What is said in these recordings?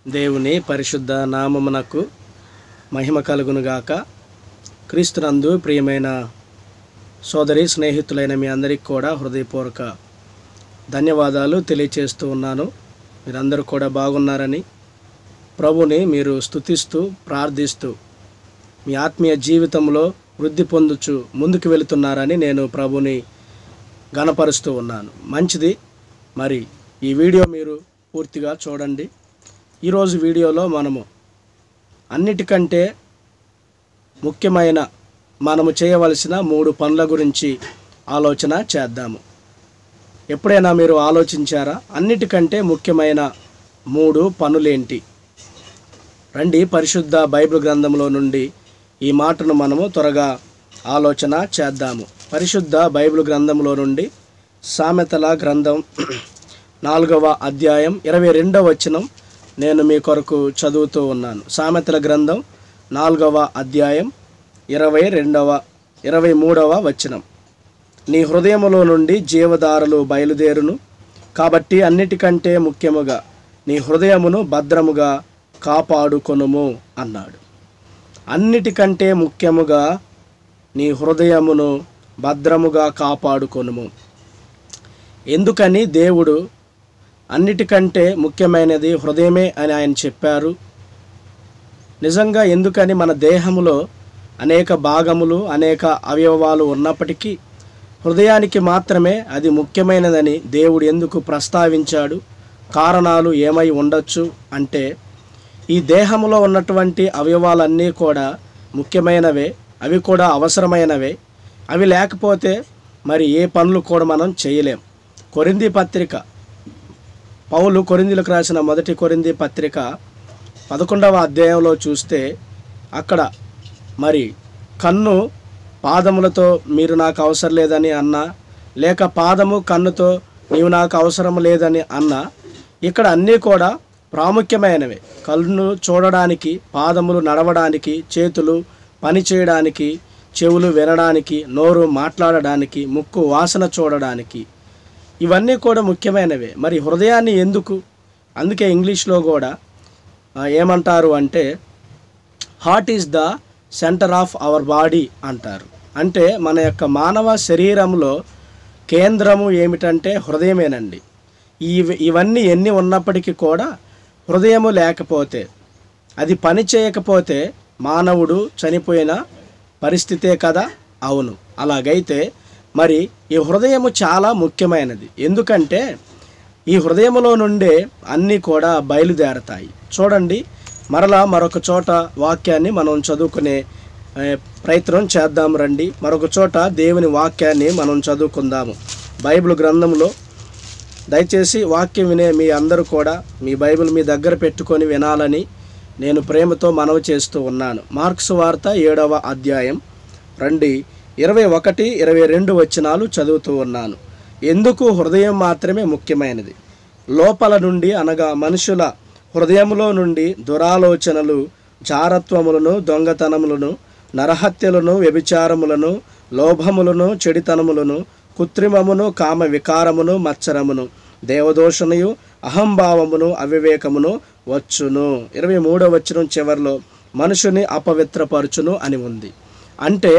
దేవుని పరిశుద్ధ నామమునకు మహిమ కలుగునుగాక క్రీస్తునందు ప్రియమైన సోదరి స్నేహితులైన మీ అందరికీ కూడా హృదయపూర్వక ధన్యవాదాలు తెలియచేస్తూ ఉన్నాను మీరందరూ కూడా బాగున్నారని ప్రభుని మీరు స్తుతిస్తూ ప్రార్థిస్తూ మీ ఆత్మీయ జీవితంలో వృద్ధి పొందుచు ముందుకు వెళుతున్నారని నేను ప్రభుని గణపరుస్తూ ఉన్నాను మంచిది మరి ఈ వీడియో మీరు పూర్తిగా చూడండి ఈరోజు వీడియోలో మనము అన్నిటికంటే ముఖ్యమైన మనము చేయవలసిన మూడు పనుల గురించి ఆలోచన చేద్దాము ఎప్పుడైనా మీరు ఆలోచించారా అన్నిటికంటే ముఖ్యమైన మూడు పనులేంటి రండి పరిశుద్ధ బైబిల్ గ్రంథంలో నుండి ఈ మాటను మనము త్వరగా ఆలోచన చేద్దాము పరిశుద్ధ బైబిల్ గ్రంథంలో నుండి సామెతల గ్రంథం నాలుగవ అధ్యాయం ఇరవై రెండవ వచనం నేను మీ కొరకు చదువుతూ ఉన్నాను సామెతల గ్రంథం నాలుగవ అధ్యాయం ఇరవై రెండవ ఇరవై మూడవ వచనం నీ హృదయములో నుండి జీవధారలు బయలుదేరును కాబట్టి అన్నిటికంటే ముఖ్యముగా నీ హృదయమును భద్రముగా కాపాడుకొనుము అన్నాడు అన్నిటికంటే ముఖ్యముగా నీ హృదయమును భద్రముగా కాపాడుకొనుము ఎందుకని దేవుడు అన్నిటికంటే ముఖ్యమైనది హృదయమే అని ఆయన చెప్పారు నిజంగా ఎందుకని మన దేహములో అనేక భాగములు అనేక అవయవాలు ఉన్నప్పటికీ హృదయానికి మాత్రమే అది ముఖ్యమైనదని దేవుడు ఎందుకు ప్రస్తావించాడు కారణాలు ఏమై ఉండొచ్చు అంటే ఈ దేహంలో ఉన్నటువంటి అవయవాలన్నీ కూడా ముఖ్యమైనవే అవి కూడా అవసరమైనవే అవి లేకపోతే మరి ఏ పనులు కూడా మనం చేయలేం కొరింది పత్రిక పౌలు కొరిందీలకు రాసిన మొదటి కొరింది పత్రిక పదకొండవ అధ్యాయంలో చూస్తే అక్కడ మరి కన్ను పాదములతో మీరు నాకు అవసరం లేదని అన్నా లేక పాదము కన్నుతో నీవు నాకు అవసరం లేదని అన్నా ఇక్కడ అన్నీ కూడా ప్రాముఖ్యమైనవి కన్ను చూడడానికి పాదములు నడవడానికి చేతులు పని చేయడానికి చెవులు వినడానికి నోరు మాట్లాడడానికి ముక్కు వాసన చూడడానికి ఇవన్నీ కూడా ముఖ్యమైనవే మరి హృదయాన్ని ఎందుకు అందుకే ఇంగ్లీష్లో కూడా ఆ, ఏమంటారు అంటే heart is the centre of our body అంటారు అంటే మన యొక్క మానవ శరీరంలో కేంద్రము ఏమిటంటే హృదయమేనండి ఇవి ఇవన్నీ ఎన్ని ఉన్నప్పటికీ కూడా హృదయము లేకపోతే అది పని చేయకపోతే మానవుడు చనిపోయిన పరిస్థితే కదా అవును అలాగైతే మరి ఈ హృదయము చాలా ముఖ్యమైనది ఎందుకంటే ఈ హృదయములో నుండే అన్నీ కూడా బయలుదేరతాయి చూడండి మరలా మరొక చోట వాక్యాన్ని మనం చదువుకునే ఏ, ప్రయత్నం చేద్దాం రండి మరొక చోట దేవుని వాక్యాన్ని మనం చదువుకుందాము బైబిల్ గ్రంథంలో దయచేసి వాక్యం వినే మీ అందరూ కూడా మీ బైబిల్ మీ దగ్గర పెట్టుకొని వినాలని నేను ప్రేమతో మనవి చేస్తూ ఉన్నాను మార్క్స్ వార్త ఏడవ అధ్యాయం రండి ఇరవై ఒకటి ఇరవై రెండు వచనాలు చదువుతూ ఉన్నాను ఎందుకు హృదయం మాత్రమే ముఖ్యమైనది లోపల నుండి అనగా మనుషుల హృదయములో నుండి దురాలోచనలు జారత్వములను దొంగతనములను నరహత్యలను వ్యభిచారములను లోభములను చెడితనములను కృత్రిమమును కామ వికారమును మత్సరమును దేవదోషణయు అహంభావమును అవివేకమును వచ్చును ఇరవై మూడవ వచనం చివరిలో మనుషుని అపవిత్రపరచును అని ఉంది అంటే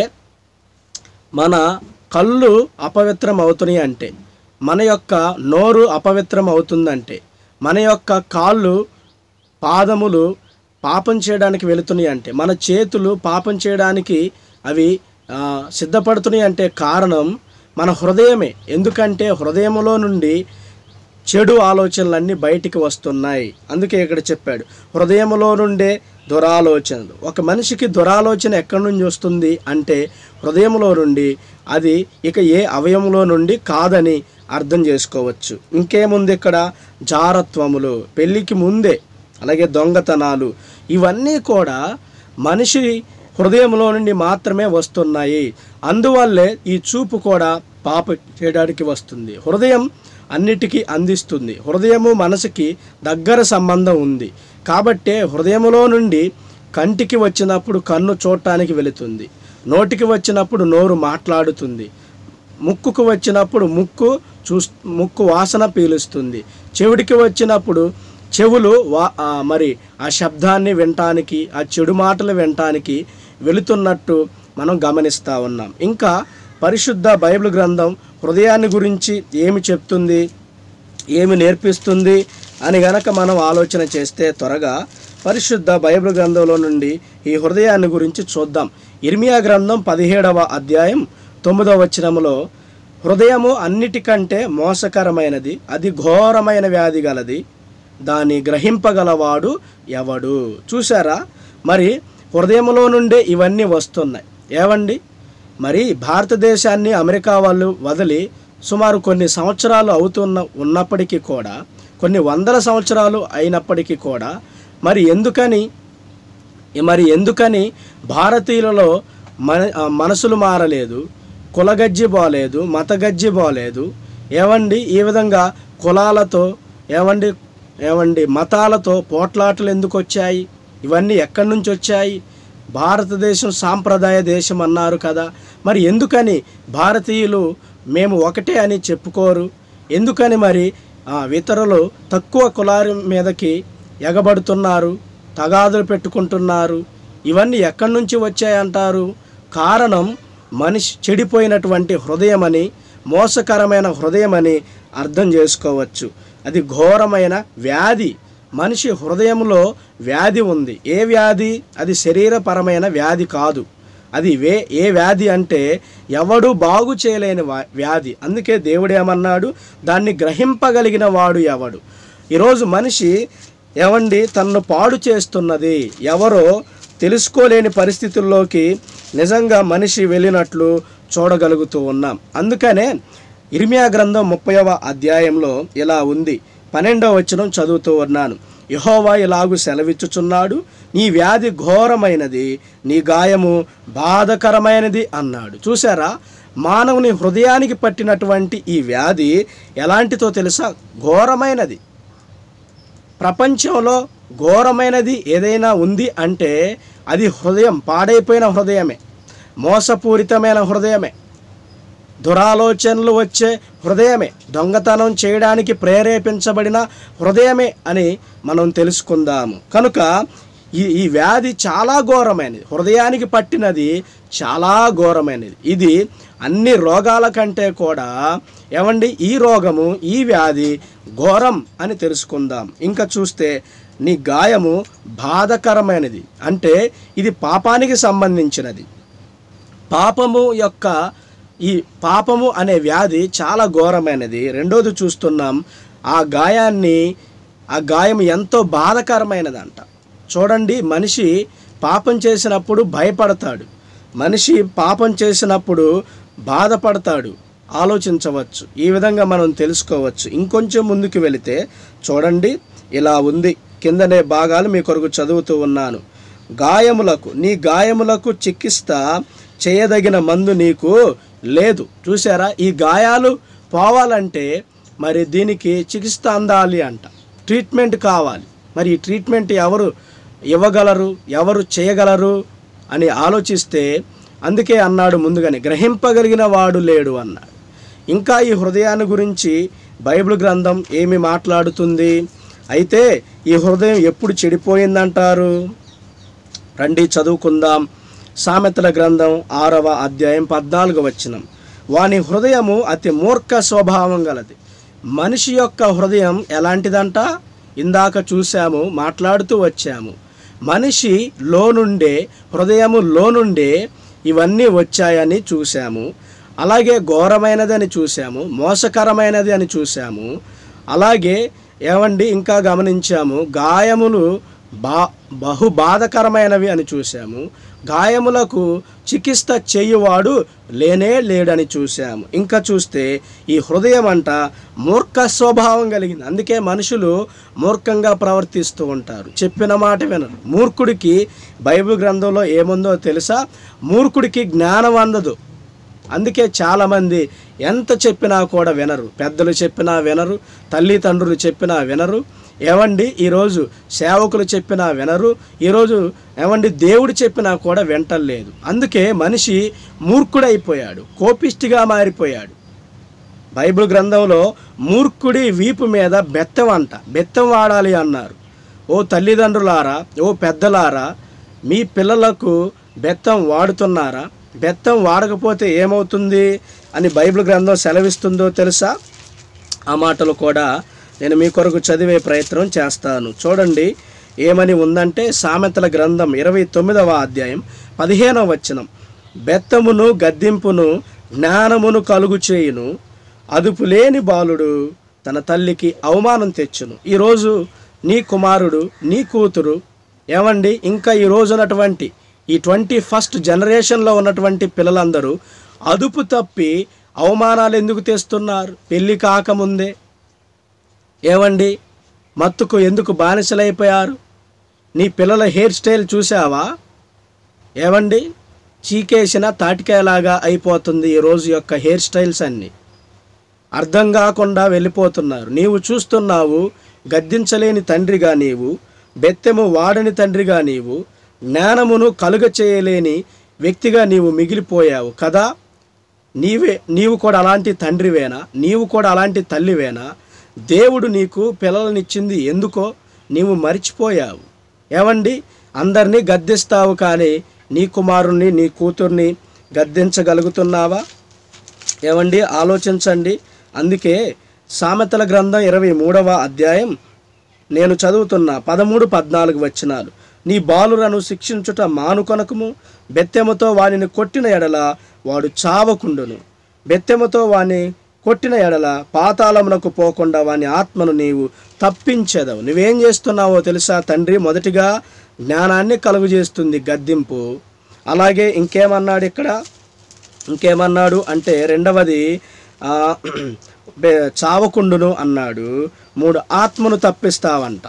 మన కళ్ళు అపవిత్రం అవుతున్నాయి అంటే మన యొక్క నోరు అపవిత్రం అవుతుందంటే మన యొక్క కాళ్ళు పాదములు పాపం చేయడానికి వెళుతున్నాయి అంటే మన చేతులు పాపం చేయడానికి అవి ఆ, సిద్ధపడుతున్నాయి అంటే కారణం మన హృదయమే ఎందుకంటే హృదయములో నుండి చెడు ఆలోచనలన్నీ బయటికి వస్తున్నాయి అందుకే ఇక్కడ చెప్పాడు హృదయములో నుండే దురాలోచనలు ఒక మనిషికి దురాలోచన ఎక్కడి నుంచి వస్తుంది అంటే హృదయంలో నుండి అది ఇక ఏ అవయములో నుండి కాదని అర్థం చేసుకోవచ్చు ఇంకేముంది ఇక్కడ జారత్వములు పెళ్ళికి ముందే అలాగే దొంగతనాలు ఇవన్నీ కూడా మనిషి హృదయంలో నుండి మాత్రమే వస్తున్నాయి అందువల్లే ఈ చూపు కూడా పాప చేయడానికి వస్తుంది హృదయం అన్నిటికీ అందిస్తుంది హృదయము మనసుకి దగ్గర సంబంధం ఉంది కాబట్టే హృదయములో నుండి కంటికి వచ్చినప్పుడు కన్ను చూడటానికి వెళుతుంది నోటికి వచ్చినప్పుడు నోరు మాట్లాడుతుంది ముక్కుకు వచ్చినప్పుడు ముక్కు చూ ముక్కు వాసన పీలుస్తుంది చెవిడికి వచ్చినప్పుడు చెవులు వా ఆ, మరి ఆ శబ్దాన్ని వినటానికి ఆ చెడు మాటలు వినటానికి వెళుతున్నట్టు మనం గమనిస్తూ ఉన్నాం ఇంకా పరిశుద్ధ బైబిల్ గ్రంథం హృదయాన్ని గురించి ఏమి చెప్తుంది ఏమి నేర్పిస్తుంది అని గనక మనం ఆలోచన చేస్తే త్వరగా పరిశుద్ధ బైబిల్ గ్రంథంలో నుండి ఈ హృదయాన్ని గురించి చూద్దాం ఇర్మియా గ్రంథం పదిహేడవ అధ్యాయం తొమ్మిదవ వచనములో హృదయము అన్నిటికంటే మోసకరమైనది అది ఘోరమైన వ్యాధి గలది దాన్ని గ్రహింపగలవాడు ఎవడు చూసారా మరి హృదయంలో నుండే ఇవన్నీ వస్తున్నాయి ఏవండి మరి భారతదేశాన్ని అమెరికా వాళ్ళు వదిలి సుమారు కొన్ని సంవత్సరాలు అవుతున్న ఉన్నప్పటికీ కూడా కొన్ని వందల సంవత్సరాలు అయినప్పటికీ కూడా మరి ఎందుకని మరి ఎందుకని భారతీయులలో మన ఆ, మనసులు మారలేదు కులగజ్జి బాలేదు మతగజ్జి బాలేదు ఏవండి ఈ విధంగా కులాలతో ఏవండి ఏవండి మతాలతో పోట్లాటలు ఎందుకు వచ్చాయి ఇవన్నీ ఎక్కడి నుంచి వచ్చాయి భారతదేశం సాంప్రదాయ దేశం అన్నారు కదా మరి ఎందుకని భారతీయులు మేము ఒకటే అని చెప్పుకోరు ఎందుకని మరి ఆ, ఇతరులు తక్కువ కులారి మీదకి ఎగబడుతున్నారు తగాదులు పెట్టుకుంటున్నారు ఇవన్నీ ఎక్కడి నుంచి వచ్చాయంటారు కారణం మనిషి చెడిపోయినటువంటి హృదయమని మోసకరమైన హృదయమని అర్థం చేసుకోవచ్చు అది ఘోరమైన వ్యాధి మనిషి హృదయంలో వ్యాధి ఉంది ఏ వ్యాధి అది శరీరపరమైన వ్యాధి కాదు అది వే ఏ వ్యాధి అంటే ఎవడు బాగు చేయలేని వా- వ్యాధి అందుకే దేవుడు ఏమన్నాడు దాన్ని గ్రహింపగలిగిన వాడు ఎవడు ఈరోజు మనిషి ఏవండి తనను పాడు చేస్తున్నది ఎవరో తెలుసుకోలేని పరిస్థితుల్లోకి నిజంగా మనిషి వెళ్ళినట్లు చూడగలుగుతూ ఉన్నాం అందుకనే ఇర్మియా గ్రంథం ముప్పైవ అధ్యాయంలో ఇలా ఉంది పన్నెండవ వచనం చదువుతూ ఉన్నాను యహోవా ఇలాగు సెలవిచ్చుచున్నాడు నీ వ్యాధి ఘోరమైనది నీ గాయము బాధకరమైనది అన్నాడు చూసారా మానవుని హృదయానికి పట్టినటువంటి ఈ వ్యాధి ఎలాంటితో తెలుసా ఘోరమైనది ప్రపంచంలో ఘోరమైనది ఏదైనా ఉంది అంటే అది హృదయం పాడైపోయిన హృదయమే మోసపూరితమైన హృదయమే దురాలోచనలు వచ్చే హృదయమే దొంగతనం చేయడానికి ప్రేరేపించబడిన హృదయమే అని మనం తెలుసుకుందాము కనుక ఈ ఈ వ్యాధి చాలా ఘోరమైనది హృదయానికి పట్టినది చాలా ఘోరమైనది ఇది అన్ని రోగాల కంటే కూడా ఏమండి ఈ రోగము ఈ వ్యాధి ఘోరం అని తెలుసుకుందాం ఇంకా చూస్తే నీ గాయము బాధకరమైనది అంటే ఇది పాపానికి సంబంధించినది పాపము యొక్క ఈ పాపము అనే వ్యాధి చాలా ఘోరమైనది రెండోది చూస్తున్నాం ఆ గాయాన్ని ఆ గాయం ఎంతో బాధకరమైనదంట చూడండి మనిషి పాపం చేసినప్పుడు భయపడతాడు మనిషి పాపం చేసినప్పుడు బాధపడతాడు ఆలోచించవచ్చు ఈ విధంగా మనం తెలుసుకోవచ్చు ఇంకొంచెం ముందుకు వెళితే చూడండి ఇలా ఉంది కిందనే భాగాలు మీ కొరకు చదువుతూ ఉన్నాను గాయములకు నీ గాయములకు చికిత్స చేయదగిన మందు నీకు లేదు చూసారా ఈ గాయాలు పోవాలంటే మరి దీనికి చికిత్స అందాలి అంట ట్రీట్మెంట్ కావాలి మరి ఈ ట్రీట్మెంట్ ఎవరు ఇవ్వగలరు ఎవరు చేయగలరు అని ఆలోచిస్తే అందుకే అన్నాడు ముందుగానే గ్రహింపగలిగిన వాడు లేడు అన్నాడు ఇంకా ఈ హృదయాన్ని గురించి బైబిల్ గ్రంథం ఏమి మాట్లాడుతుంది అయితే ఈ హృదయం ఎప్పుడు చెడిపోయిందంటారు రండి చదువుకుందాం సామెతల గ్రంథం ఆరవ అధ్యాయం పద్నాలుగు వచనం వాని హృదయము అతి మూర్ఖ స్వభావం గలది మనిషి యొక్క హృదయం ఎలాంటిదంట ఇందాక చూసాము మాట్లాడుతూ వచ్చాము మనిషి లోనుండే హృదయము లోనుండే ఇవన్నీ వచ్చాయని చూసాము అలాగే ఘోరమైనది అని చూసాము మోసకరమైనది అని చూసాము అలాగే ఏమండి ఇంకా గమనించాము గాయములు బా బహు బాధకరమైనవి అని చూసాము గాయములకు చికిత్స చేయువాడు లేనే లేడని చూసాము ఇంకా చూస్తే ఈ హృదయం అంట మూర్ఖ స్వభావం కలిగింది అందుకే మనుషులు మూర్ఖంగా ప్రవర్తిస్తూ ఉంటారు చెప్పిన మాట వినరు మూర్ఖుడికి బైబిల్ గ్రంథంలో ఏముందో తెలుసా మూర్ఖుడికి జ్ఞానం అందదు అందుకే చాలామంది ఎంత చెప్పినా కూడా వినరు పెద్దలు చెప్పినా వినరు తల్లిదండ్రులు చెప్పినా వినరు ఏమండి ఈరోజు సేవకులు చెప్పినా వినరు ఈరోజు ఏమండి దేవుడు చెప్పినా కూడా వింటలేదు అందుకే మనిషి మూర్ఖుడైపోయాడు కోపిష్టిగా మారిపోయాడు బైబిల్ గ్రంథంలో మూర్ఖుడి వీపు మీద బెత్తం అంట బెత్తం వాడాలి అన్నారు ఓ తల్లిదండ్రులారా ఓ పెద్దలారా మీ పిల్లలకు బెత్తం వాడుతున్నారా బెత్తం వాడకపోతే ఏమవుతుంది అని బైబిల్ గ్రంథం సెలవిస్తుందో తెలుసా ఆ మాటలు కూడా నేను మీ కొరకు చదివే ప్రయత్నం చేస్తాను చూడండి ఏమని ఉందంటే సామెతల గ్రంథం ఇరవై తొమ్మిదవ అధ్యాయం పదిహేనవ వచనం బెత్తమును గద్దింపును జ్ఞానమును కలుగు చేయును అదుపు లేని బాలుడు తన తల్లికి అవమానం తెచ్చును ఈరోజు నీ కుమారుడు నీ కూతురు ఏమండి ఇంకా ఈ రోజు ఉన్నటువంటి ఈ ట్వంటీ ఫస్ట్ జనరేషన్లో ఉన్నటువంటి పిల్లలందరూ అదుపు తప్పి అవమానాలు ఎందుకు తెస్తున్నారు పెళ్ళి కాకముందే ఏమండి మత్తుకు ఎందుకు బానిసలైపోయారు నీ పిల్లల హెయిర్ స్టైల్ చూసావా ఏమండి చీకేసిన తాటికాయలాగా అయిపోతుంది ఈ రోజు యొక్క హెయిర్ స్టైల్స్ అన్నీ అర్థం కాకుండా వెళ్ళిపోతున్నారు నీవు చూస్తున్నావు గద్దించలేని తండ్రిగా నీవు బెత్తెము వాడని తండ్రిగా నీవు జ్ఞానమును కలుగ చేయలేని వ్యక్తిగా నీవు మిగిలిపోయావు కదా నీవే నీవు కూడా అలాంటి తండ్రివేనా నీవు కూడా అలాంటి తల్లివేనా దేవుడు నీకు పిల్లలనిచ్చింది ఎందుకో నీవు మరిచిపోయావు ఏమండి అందరినీ గద్దిస్తావు కానీ నీ కుమారుణ్ణి నీ కూతుర్ని గద్దించగలుగుతున్నావా ఏమండి ఆలోచించండి అందుకే సామెతల గ్రంథం ఇరవై మూడవ అధ్యాయం నేను చదువుతున్న పదమూడు పద్నాలుగు వచనాలు నీ బాలురను శిక్షించుట మానుకొనకము బెత్తెముతో వానిని కొట్టిన ఎడల వాడు చావకుండును బెత్తెముతో వాని కొట్టిన ఎడల పాతాళమునకు పోకుండా వాని ఆత్మను నీవు తప్పించేదవు నువ్వేం చేస్తున్నావో తెలుసా తండ్రి మొదటిగా జ్ఞానాన్ని కలుగు చేస్తుంది గద్దింపు అలాగే ఇంకేమన్నాడు ఇక్కడ ఇంకేమన్నాడు అంటే రెండవది ఆ, బె- చావకుండును అన్నాడు మూడు ఆత్మను తప్పిస్తావంట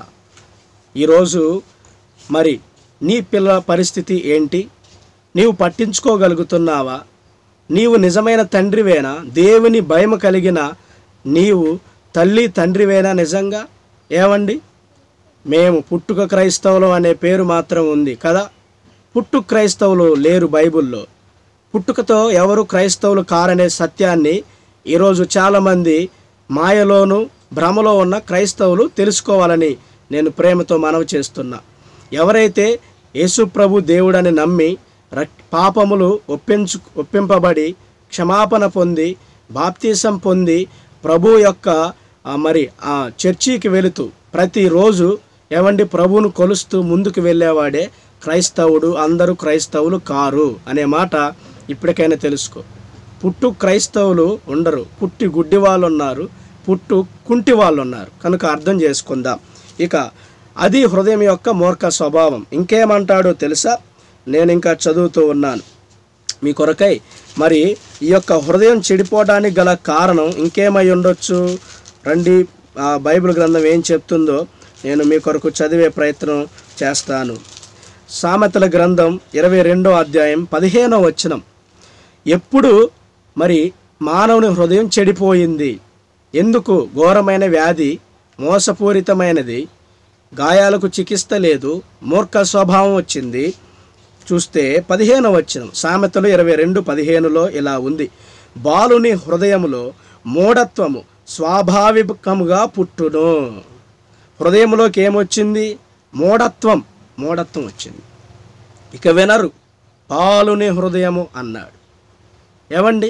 ఈరోజు మరి నీ పిల్లల పరిస్థితి ఏంటి నీవు పట్టించుకోగలుగుతున్నావా నీవు నిజమైన తండ్రివేనా దేవుని భయం కలిగిన నీవు తల్లి తండ్రివేనా నిజంగా ఏమండి మేము పుట్టుక క్రైస్తవులం అనే పేరు మాత్రం ఉంది కదా పుట్టు క్రైస్తవులు లేరు బైబిల్లో పుట్టుకతో ఎవరు క్రైస్తవులు కారనే సత్యాన్ని ఈరోజు చాలామంది మాయలోను భ్రమలో ఉన్న క్రైస్తవులు తెలుసుకోవాలని నేను ప్రేమతో మనవి చేస్తున్నా ఎవరైతే యేసు ప్రభు దేవుడని నమ్మి రక్ పాపములు ఒప్పించు ఒప్పింపబడి క్షమాపణ పొంది బాప్తీసం పొంది ప్రభు యొక్క ఆ, మరి ఆ చర్చికి వెళుతూ ప్రతిరోజు ఏమండి ప్రభువును కొలుస్తూ ముందుకు వెళ్ళేవాడే క్రైస్తవుడు అందరూ క్రైస్తవులు కారు అనే మాట ఇప్పటికైనా తెలుసుకో పుట్టు క్రైస్తవులు ఉండరు పుట్టి గుడ్డి వాళ్ళు ఉన్నారు పుట్టు కుంటి వాళ్ళు ఉన్నారు కనుక అర్థం చేసుకుందాం ఇక అది హృదయం యొక్క మూర్ఖ స్వభావం ఇంకేమంటాడో తెలుసా నేను ఇంకా చదువుతూ ఉన్నాను మీ కొరకై మరి ఈ యొక్క హృదయం చెడిపోవడానికి గల కారణం ఇంకేమై ఉండొచ్చు రండి ఆ బైబిల్ గ్రంథం ఏం చెప్తుందో నేను మీ కొరకు చదివే ప్రయత్నం చేస్తాను సామెతల గ్రంథం ఇరవై రెండో అధ్యాయం పదిహేనో వచనం ఎప్పుడు మరి మానవుని హృదయం చెడిపోయింది ఎందుకు ఘోరమైన వ్యాధి మోసపూరితమైనది గాయాలకు చికిత్స లేదు మూర్ఖ స్వభావం వచ్చింది చూస్తే పదిహేను వచ్చిన సామెతలు ఇరవై రెండు పదిహేనులో ఇలా ఉంది బాలుని హృదయములో మూఢత్వము స్వాభావికముగా పుట్టును హృదయంలోకి ఏమొచ్చింది మూఢత్వం మూఢత్వం వచ్చింది ఇక వినరు బాలుని హృదయము అన్నాడు ఏమండి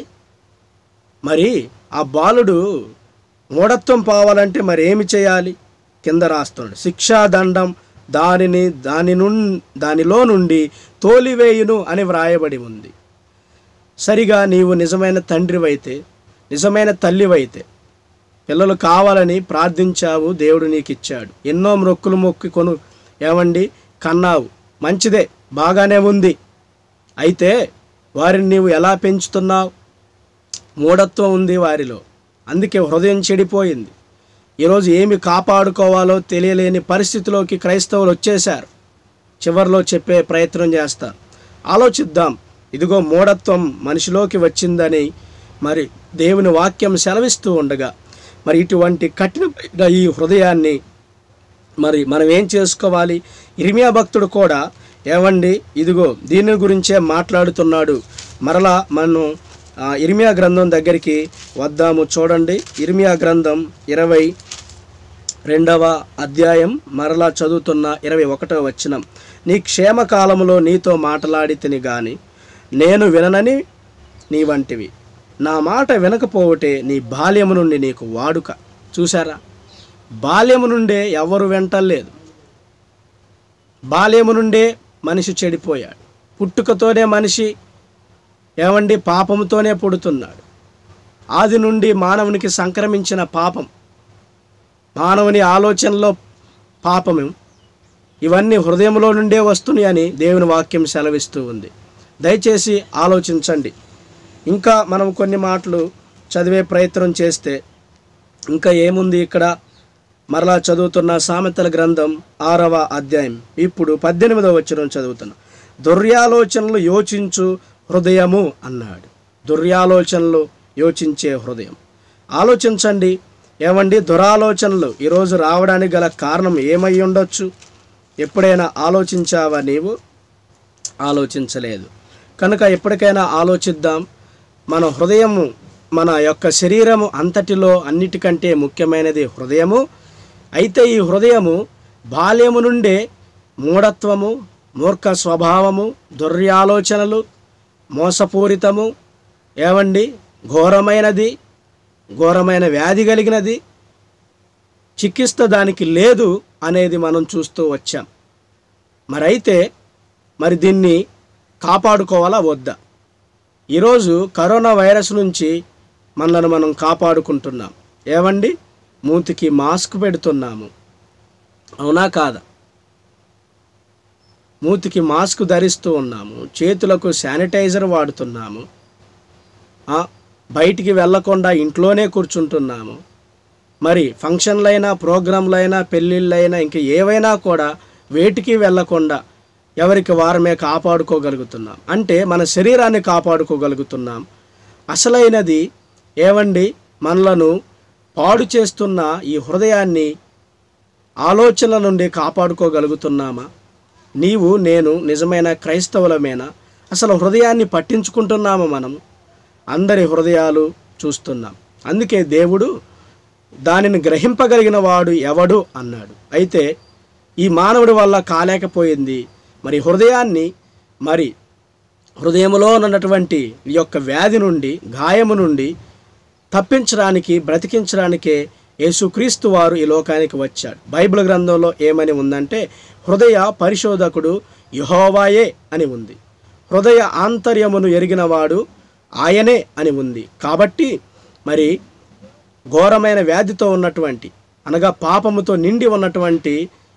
మరి ఆ బాలుడు మూఢత్వం పోవాలంటే మరి ఏమి చేయాలి కింద రాస్తున్నాడు శిక్షాదండం దానిని దాని నుండి దానిలో నుండి తోలివేయును అని వ్రాయబడి ఉంది సరిగా నీవు నిజమైన తండ్రివైతే నిజమైన తల్లివైతే పిల్లలు కావాలని ప్రార్థించావు దేవుడు నీకు ఇచ్చాడు ఎన్నో మొక్కులు మొక్కి కొను ఏమండి కన్నావు మంచిదే బాగానే ఉంది అయితే వారిని నీవు ఎలా పెంచుతున్నావు మూఢత్వం ఉంది వారిలో అందుకే హృదయం చెడిపోయింది ఈరోజు ఏమి కాపాడుకోవాలో తెలియలేని పరిస్థితిలోకి క్రైస్తవులు వచ్చేశారు చివరిలో చెప్పే ప్రయత్నం చేస్తారు ఆలోచిద్దాం ఇదిగో మూఢత్వం మనిషిలోకి వచ్చిందని మరి దేవుని వాక్యం సెలవిస్తూ ఉండగా మరి ఇటువంటి కఠినమైన ఈ హృదయాన్ని మరి మనం ఏం చేసుకోవాలి ఇర్మియా భక్తుడు కూడా ఏవండి ఇదిగో దీని గురించే మాట్లాడుతున్నాడు మరలా మనం ఆ, ఇర్మియా గ్రంథం దగ్గరికి వద్దాము చూడండి ఇర్మియా గ్రంథం ఇరవై రెండవ అధ్యాయం మరలా చదువుతున్న ఇరవై ఒకటవ వచనం నీ క్షేమకాలములో నీతో మాట్లాడి తిని గాని నేను విననని నీ వంటివి నా మాట వినకపోవటే నీ బాల్యము నుండి నీకు వాడుక చూసారా బాల్యము నుండే ఎవరు వెంటలేదు బాల్యము నుండే మనిషి చెడిపోయాడు పుట్టుకతోనే మనిషి ఏమండి పాపముతోనే పుడుతున్నాడు ఆది నుండి మానవునికి సంక్రమించిన పాపం మానవుని ఆలోచనలో పాపము ఇవన్నీ హృదయంలో నుండే వస్తున్నాయి అని దేవుని వాక్యం సెలవిస్తూ ఉంది దయచేసి ఆలోచించండి ఇంకా మనం కొన్ని మాటలు చదివే ప్రయత్నం చేస్తే ఇంకా ఏముంది ఇక్కడ మరలా చదువుతున్న సామెతల గ్రంథం ఆరవ అధ్యాయం ఇప్పుడు పద్దెనిమిదవ వచ్చిన చదువుతున్నా దుర్యాలోచనలు యోచించు హృదయము అన్నాడు దుర్యాలోచనలు యోచించే హృదయం ఆలోచించండి ఏమండి దురాలోచనలు ఈరోజు రావడానికి గల కారణం ఏమై ఉండొచ్చు ఎప్పుడైనా ఆలోచించావా నీవు ఆలోచించలేదు కనుక ఎప్పటికైనా ఆలోచిద్దాం మన హృదయము మన యొక్క శరీరము అంతటిలో అన్నిటికంటే ముఖ్యమైనది హృదయము అయితే ఈ హృదయము బాల్యము నుండే మూఢత్వము మూర్ఖ స్వభావము దుర్యాలోచనలు మోసపూరితము ఏవండి ఘోరమైనది ఘోరమైన వ్యాధి కలిగినది చికిత్స దానికి లేదు అనేది మనం చూస్తూ వచ్చాం మరైతే మరి దీన్ని కాపాడుకోవాలా వద్దా ఈరోజు కరోనా వైరస్ నుంచి మనల్ని మనం కాపాడుకుంటున్నాం ఏవండి మూతికి మాస్క్ పెడుతున్నాము అవునా కాదా మూతికి మాస్క్ ధరిస్తూ ఉన్నాము చేతులకు శానిటైజర్ వాడుతున్నాము ఆ, బయటికి వెళ్ళకుండా ఇంట్లోనే కూర్చుంటున్నాము మరి ఫంక్షన్లైనా ప్రోగ్రాంలైనా పెళ్ళిళ్ళైనా ఇంక ఏవైనా కూడా వేటికి వెళ్ళకుండా ఎవరికి వారమే కాపాడుకోగలుగుతున్నాం అంటే మన శరీరాన్ని కాపాడుకోగలుగుతున్నాం అసలైనది ఏవండి మనలను పాడు చేస్తున్న ఈ హృదయాన్ని ఆలోచనల నుండి కాపాడుకోగలుగుతున్నామా నీవు నేను నిజమైన క్రైస్తవులమేనా అసలు హృదయాన్ని పట్టించుకుంటున్నామా మనం అందరి హృదయాలు చూస్తున్నాం అందుకే దేవుడు దానిని గ్రహింపగలిగిన వాడు ఎవడు అన్నాడు అయితే ఈ మానవుడి వల్ల కాలేకపోయింది మరి హృదయాన్ని మరి హృదయములో ఉన్నటువంటి ఈ యొక్క వ్యాధి నుండి గాయము నుండి తప్పించడానికి బ్రతికించడానికే యేసుక్రీస్తు వారు ఈ లోకానికి వచ్చాడు బైబిల్ గ్రంథంలో ఏమని ఉందంటే హృదయ పరిశోధకుడు యహోవాయే అని ఉంది హృదయ ఆంతర్యమును ఎరిగినవాడు ఆయనే అని ఉంది కాబట్టి మరి ఘోరమైన వ్యాధితో ఉన్నటువంటి అనగా పాపముతో నిండి ఉన్నటువంటి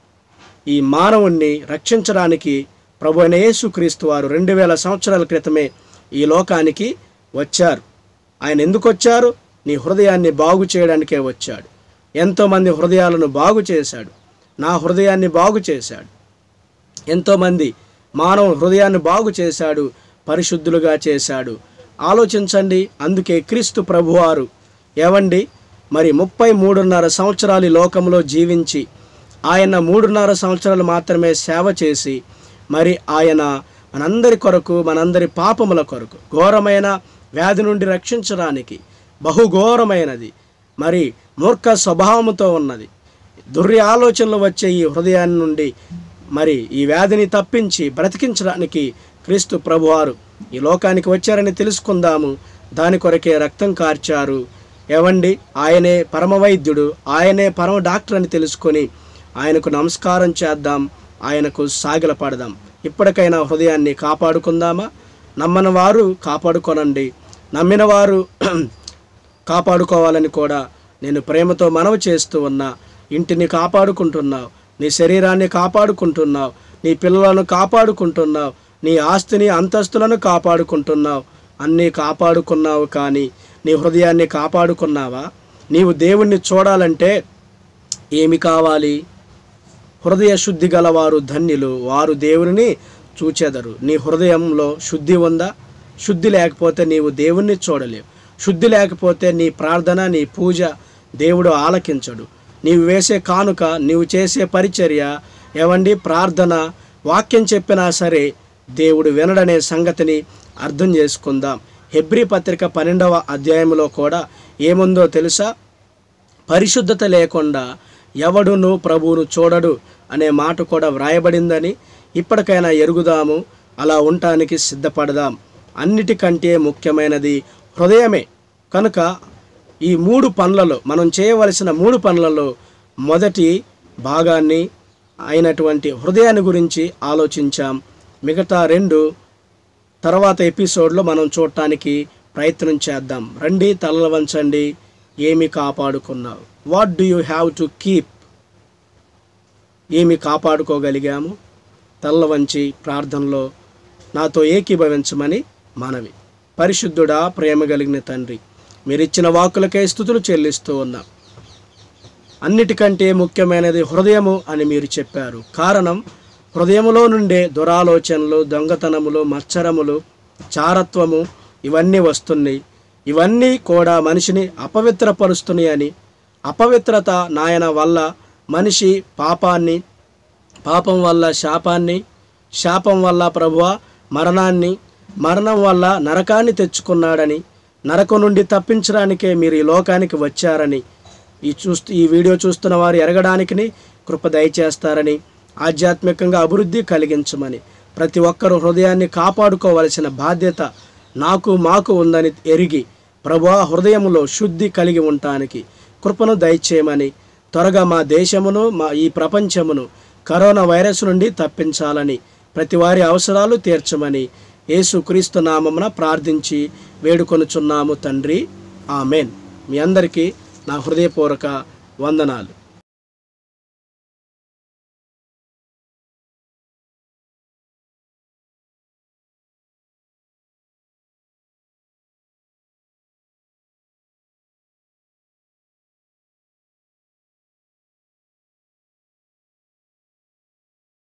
ఈ మానవుణ్ణి రక్షించడానికి ప్రభు అయిన యేసుక్రీస్తు వారు రెండు వేల సంవత్సరాల క్రితమే ఈ లోకానికి వచ్చారు ఆయన ఎందుకు వచ్చారు నీ హృదయాన్ని బాగు చేయడానికే వచ్చాడు ఎంతోమంది హృదయాలను బాగు చేశాడు నా హృదయాన్ని బాగు చేశాడు ఎంతోమంది మానవ హృదయాన్ని బాగు చేశాడు పరిశుద్ధులుగా చేశాడు ఆలోచించండి అందుకే క్రీస్తు ప్రభువారు ఏవండి మరి ముప్పై మూడున్నర సంవత్సరాలు ఈ లోకంలో జీవించి ఆయన మూడున్నర సంవత్సరాలు మాత్రమే సేవ చేసి మరి ఆయన మనందరి కొరకు మనందరి పాపముల కొరకు ఘోరమైన వ్యాధి నుండి రక్షించడానికి బహుఘోరమైనది మరి మూర్ఖ స్వభావముతో ఉన్నది దుర్య ఆలోచనలు వచ్చే ఈ హృదయాన్ని నుండి మరి ఈ వ్యాధిని తప్పించి బ్రతికించడానికి క్రీస్తు ప్రభువారు ఈ లోకానికి వచ్చారని తెలుసుకుందాము దాని కొరకే రక్తం కార్చారు ఏవండి ఆయనే పరమ వైద్యుడు ఆయనే పరమ డాక్టర్ అని తెలుసుకొని ఆయనకు నమస్కారం చేద్దాం ఆయనకు సాగిలపడదాం ఇప్పటికైనా హృదయాన్ని కాపాడుకుందామా నమ్మని వారు కాపాడుకోనండి నమ్మిన వారు కాపాడుకోవాలని కూడా నేను ప్రేమతో మనవి చేస్తూ ఉన్నా ఇంటిని కాపాడుకుంటున్నావు నీ శరీరాన్ని కాపాడుకుంటున్నావు నీ పిల్లలను కాపాడుకుంటున్నావు నీ ఆస్తిని అంతస్తులను కాపాడుకుంటున్నావు అన్నీ కాపాడుకున్నావు కానీ నీ హృదయాన్ని కాపాడుకున్నావా నీవు దేవుణ్ణి చూడాలంటే ఏమి కావాలి హృదయ శుద్ధి గలవారు ధన్యులు వారు దేవుని చూచెదరు నీ హృదయంలో శుద్ధి ఉందా శుద్ధి లేకపోతే నీవు దేవుణ్ణి చూడలేవు శుద్ధి లేకపోతే నీ ప్రార్థన నీ పూజ దేవుడు ఆలకించడు నీవు వేసే కానుక నీవు చేసే పరిచర్య ఏవండి ప్రార్థన వాక్యం చెప్పినా సరే దేవుడు వినడనే సంగతిని అర్థం చేసుకుందాం హెబ్రీ పత్రిక పన్నెండవ అధ్యాయంలో కూడా ఏముందో తెలుసా పరిశుద్ధత లేకుండా ఎవడును ప్రభువును చూడడు అనే మాట కూడా వ్రాయబడిందని ఇప్పటికైనా ఎరుగుదాము అలా ఉండటానికి సిద్ధపడదాం అన్నిటికంటే ముఖ్యమైనది హృదయమే కనుక ఈ మూడు పనులలో మనం చేయవలసిన మూడు పనులలో మొదటి భాగాన్ని అయినటువంటి హృదయాన్ని గురించి ఆలోచించాం మిగతా రెండు తర్వాత ఎపిసోడ్లో మనం చూడటానికి ప్రయత్నం చేద్దాం రండి తలలు వంచండి ఏమి కాపాడుకున్నావు what do you have to keep ఏమి కాపాడుకోగలిగాము తల్ల వంచి ప్రార్థనలో నాతో ఏకీభవించమని మనవి పరిశుద్ధుడా ప్రేమ కలిగిన తండ్రి మీరిచ్చిన వాక్కులకే స్థుతులు చెల్లిస్తూ ఉన్నాం అన్నిటికంటే ముఖ్యమైనది హృదయము అని మీరు చెప్పారు కారణం హృదయములో నుండే దురాలోచనలు దొంగతనములు మత్సరములు చారత్వము ఇవన్నీ వస్తున్నాయి ఇవన్నీ కూడా మనిషిని అపవిత్రపరుస్తున్నాయని అపవిత్రత నాయన వల్ల మనిషి పాపాన్ని పాపం వల్ల శాపాన్ని శాపం వల్ల ప్రభువ మరణాన్ని మరణం వల్ల నరకాన్ని తెచ్చుకున్నాడని నరకం నుండి తప్పించడానికే మీరు ఈ లోకానికి వచ్చారని ఈ చూస్తూ ఈ వీడియో చూస్తున్న వారు ఎరగడానికి కృప దయచేస్తారని ఆధ్యాత్మికంగా అభివృద్ధి కలిగించమని ప్రతి ఒక్కరు హృదయాన్ని కాపాడుకోవలసిన బాధ్యత నాకు మాకు ఉందని ఎరిగి ప్రభా హృదయములో శుద్ధి కలిగి ఉండటానికి కృపను దయచేయమని త్వరగా మా దేశమును మా ఈ ప్రపంచమును కరోనా వైరస్ నుండి తప్పించాలని ప్రతి వారి అవసరాలు తీర్చమని యేసుక్రీస్తు నామమున ప్రార్థించి వేడుకొనుచున్నాము తండ్రి ఆమెన్ మీ అందరికీ నా హృదయపూర్వక వందనాలు